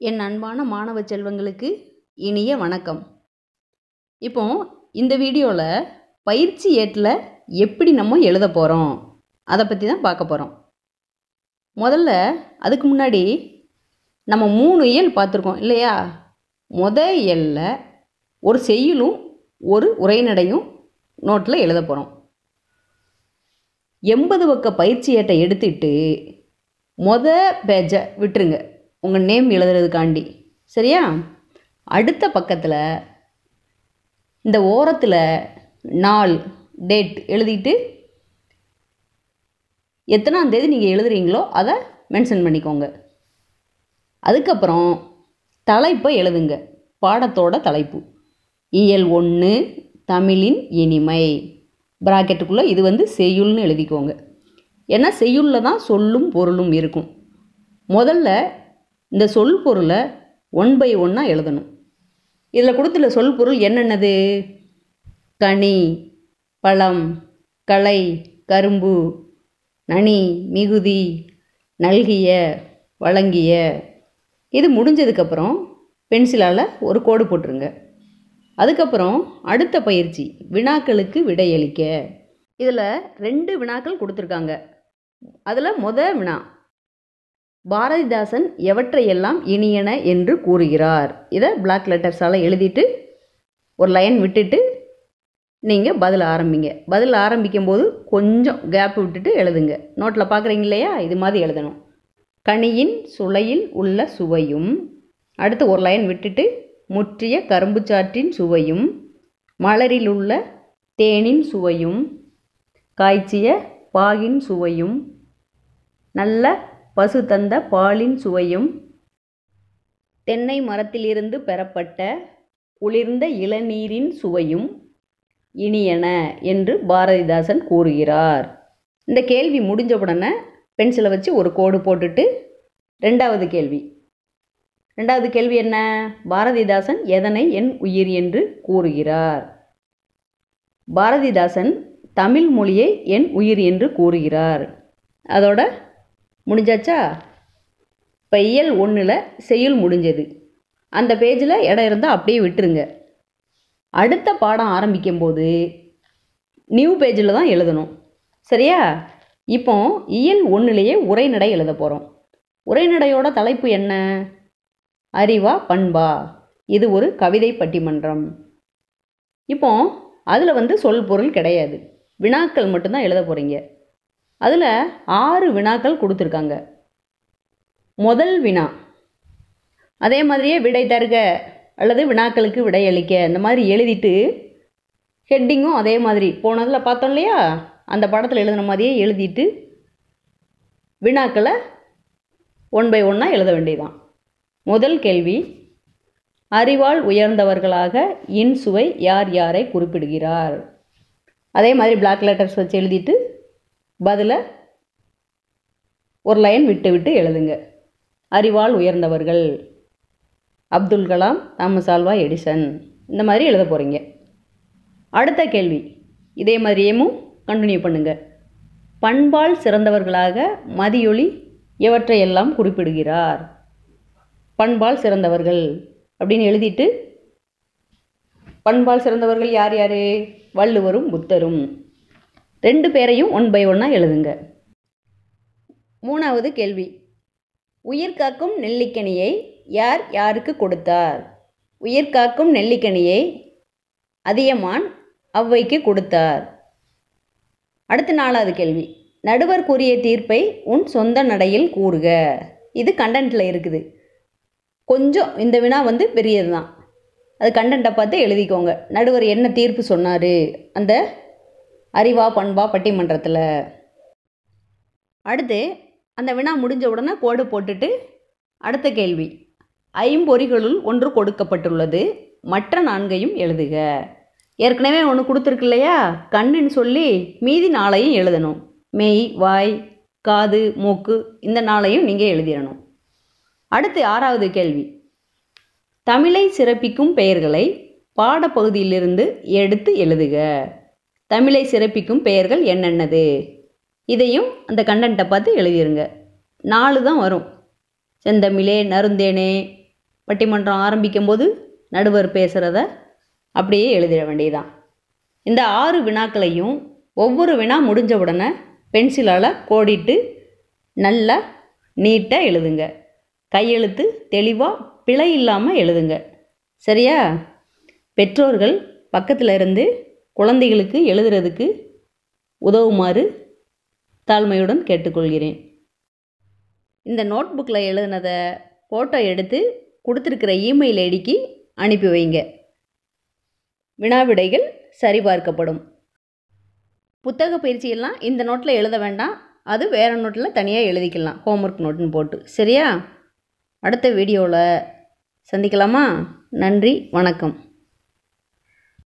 என் அன்பான மாணவ செல்வங்களுக்கு இனிய வணக்கம் இப்போ இந்த வீடியோவில் பயிற்சி ஏட்டில் எப்படி நம்ம எழுத போகிறோம் அதை பற்றி தான் பார்க்க போகிறோம் முதல்ல அதுக்கு முன்னாடி நம்ம மூணு இயல் பார்த்துருக்கோம் இல்லையா முத இயலில் ஒரு செய்யுளும் ஒரு உரைநடையும் நோட்டில் எழுத போகிறோம் எண்பது பக்க பயிற்சி ஏட்டை எடுத்துட்டு மொத பேஜை விட்டுருங்க உங்கள் நேம் எழுதுறதுக்காண்டி சரியா அடுத்த பக்கத்தில் இந்த ஓரத்தில் நாள் டேட் எழுதிட்டு எத்தனாம் தேதி நீங்கள் எழுதுறீங்களோ அதை மென்ஷன் பண்ணிக்கோங்க அதுக்கப்புறம் தலைப்பை எழுதுங்க பாடத்தோட தலைப்பு இயல் ஒன்று தமிழின் இனிமை ப்ராக்கெட்டுக்குள்ளே இது வந்து செய்யுள்னு எழுதிக்கோங்க ஏன்னா செய்யுளில் தான் சொல்லும் பொருளும் இருக்கும் முதல்ல இந்த சொல் பொருளை ஒன் பை ஒன்னாக எழுதணும் இதில் கொடுத்துள்ள சொல் பொருள் என்னென்னது கனி பழம் களை கரும்பு நனி மிகுதி நல்கிய வழங்கிய இது முடிஞ்சதுக்கப்புறம் பென்சிலால் ஒரு கோடு போட்டுருங்க அதுக்கப்புறம் அடுத்த பயிற்சி வினாக்களுக்கு விடையளிக்க இதில் ரெண்டு வினாக்கள் கொடுத்துருக்காங்க அதில் முத வினா பாரதிதாசன் எவற்றையெல்லாம் இனியன என்று கூறுகிறார் இதை பிளாக் லெட்டர்ஸால் எழுதிட்டு ஒரு லைன் விட்டுட்டு நீங்கள் பதில் ஆரம்பிங்க பதில் ஆரம்பிக்கும் போது கொஞ்சம் கேப் விட்டுட்டு எழுதுங்க நோட்டில் பார்க்குறீங்க இல்லையா இது மாதிரி எழுதணும் கனியின் சுளையில் உள்ள சுவையும் அடுத்து ஒரு லைன் விட்டுட்டு முற்றிய கரும்புச்சாற்றின் சுவையும் மலரில் உள்ள தேனின் சுவையும் காய்ச்சிய பாகின் சுவையும் நல்ல பசு தந்த பாலின் சுவையும் தென்னை மரத்திலிருந்து பெறப்பட்ட குளிர்ந்த இளநீரின் சுவையும் இனியன என்று பாரதிதாசன் கூறுகிறார் இந்த கேள்வி முடிஞ்ச உடனே பென்சிலை வச்சு ஒரு கோடு போட்டுட்டு ரெண்டாவது கேள்வி ரெண்டாவது கேள்வி என்ன பாரதிதாசன் எதனை என் உயிர் என்று கூறுகிறார் பாரதிதாசன் தமிழ் மொழியை என் உயிர் என்று கூறுகிறார் அதோட முடிஞ்சாச்சா இப்போ இயல் ஒன்றில் செய்யுள் முடிஞ்சது அந்த பேஜில் இடம் இருந்தால் அப்படியே விட்டுருங்க அடுத்த பாடம் ஆரம்பிக்கும்போது நியூ பேஜில் தான் எழுதணும் சரியா இப்போ இயல் ஒன்றுலேயே உரைநடை எழுத போகிறோம் உரைநடையோட தலைப்பு என்ன அறிவா பண்பா இது ஒரு கவிதை பட்டிமன்றம் இப்போ அதில் வந்து சொல் பொருள் கிடையாது வினாக்கள் மட்டும்தான் எழுத போகிறீங்க அதில் ஆறு வினாக்கள் கொடுத்துருக்காங்க முதல் வினா அதே மாதிரியே விடை தருக அல்லது வினாக்களுக்கு விடை அளிக்க இந்த மாதிரி எழுதிட்டு ஹெட்டிங்கும் அதே மாதிரி போனதில் பார்த்தோம் இல்லையா அந்த படத்தில் எழுதின மாதிரியே எழுதிட்டு வினாக்களை ஒன் பை ஒன்னாக எழுத வேண்டியதான் முதல் கேள்வி அறிவால் உயர்ந்தவர்களாக இன் சுவை யார் யாரை குறிப்பிடுகிறார் அதே மாதிரி பிளாக் லெட்டர்ஸ் வச்சு எழுதிட்டு பதிலை ஒரு லைன் விட்டு விட்டு எழுதுங்க அறிவால் உயர்ந்தவர்கள் Abdul Kalam Thomas Alva Edison இந்த மாதிரி எழுத போகிறீங்க அடுத்த கேள்வி இதே மாதிரியேமும் கண்டினியூ பண்ணுங்கள் பண்பால் சிறந்தவர்களாக மதியொளி எவற்றையெல்லாம் குறிப்பிடுகிறார் பண்பால் சிறந்தவர்கள் அப்படின்னு எழுதிட்டு பண்பால் சிறந்தவர்கள் யார் யார் வள்ளுவரும் புத்தரும் ரெண்டு பேரையும் ஒன் பை ஒன்னாக எழுதுங்க மூணாவது கேள்வி உயிர் காக்கும் நெல்லிக்கனியை யார் யாருக்கு கொடுத்தார் உயிர் காக்கும் நெல்லிக்கனியை அதியமான் அவ்வைக்கு கொடுத்தார் அடுத்த நாலாவது கேள்வி நடுவர் கூறிய தீர்ப்பை உன் சொந்த நடையில் கூறுக இது கண்டென்ட்டில் இருக்குது கொஞ்சம் இந்த வினா வந்து பெரியது தான் அது கண்டென்ட்டை பார்த்து எழுதிக்கோங்க நடுவர் என்ன தீர்ப்பு சொன்னார் அந்த அறிவா பண்பா பட்டிமன்றத்தில் அடுத்து அந்த வினா முடிஞ்ச உடனே கோடு போட்டுட்டு அடுத்த கேள்வி ஐம்பொறிகளுள் ஒன்று கொடுக்கப்பட்டுள்ளது மற்ற நான்கையும் எழுதுக ஏற்கனவே ஒன்று கொடுத்துருக்கு இல்லையா கண்ணுன்னு சொல்லி மீதி நாளையும் எழுதணும் மெய் வாய் காது மூக்கு இந்த நாளையும் நீங்கள் எழுதிடணும் அடுத்து ஆறாவது கேள்வி தமிழை சிறப்பிக்கும் பெயர்களை பாடப்பகுதியிலிருந்து எடுத்து எழுதுக தமிழை சிறப்பிக்கும் பெயர்கள் என்னென்னது இதையும் அந்த கண்டென்ட்டை பார்த்து எழுதிருங்க நாலு தான் வரும் செந்தமிழே நருந்தேனே பட்டிமன்றம் ஆரம்பிக்கும் போது நடுவர் பேசுகிறத அப்படியே எழுதிட வேண்டியதுதான் இந்த ஆறு வினாக்களையும் ஒவ்வொரு வினா முடிஞ்ச உடனே பென்சிலால் கோடிட்டு நல்லா நீட்டாக எழுதுங்க கையெழுத்து தெளிவாக பிழை இல்லாமல் எழுதுங்க சரியா பெற்றோர்கள் பக்கத்தில் இருந்து குழந்தைகளுக்கு எழுதுறதுக்கு உதவுமாறு தாழ்மையுடன் கேட்டுக்கொள்கிறேன் இந்த நோட் புக்கில் எழுதினதை ஃபோட்டோ எடுத்து கொடுத்துருக்கிற இமெயில் ஐடிக்கு அனுப்பி வைங்க வினாவிடைகள் சரிபார்க்கப்படும் புத்தக பயிற்சியெல்லாம் இந்த நோட்டில் எழுத வேண்டாம் அது வேறு நோட்டில் தனியாக எழுதிக்கலாம் ஹோம்ஒர்க் நோட்டுன்னு போட்டு சரியா அடுத்த வீடியோவில் சந்திக்கலாமா நன்றி வணக்கம்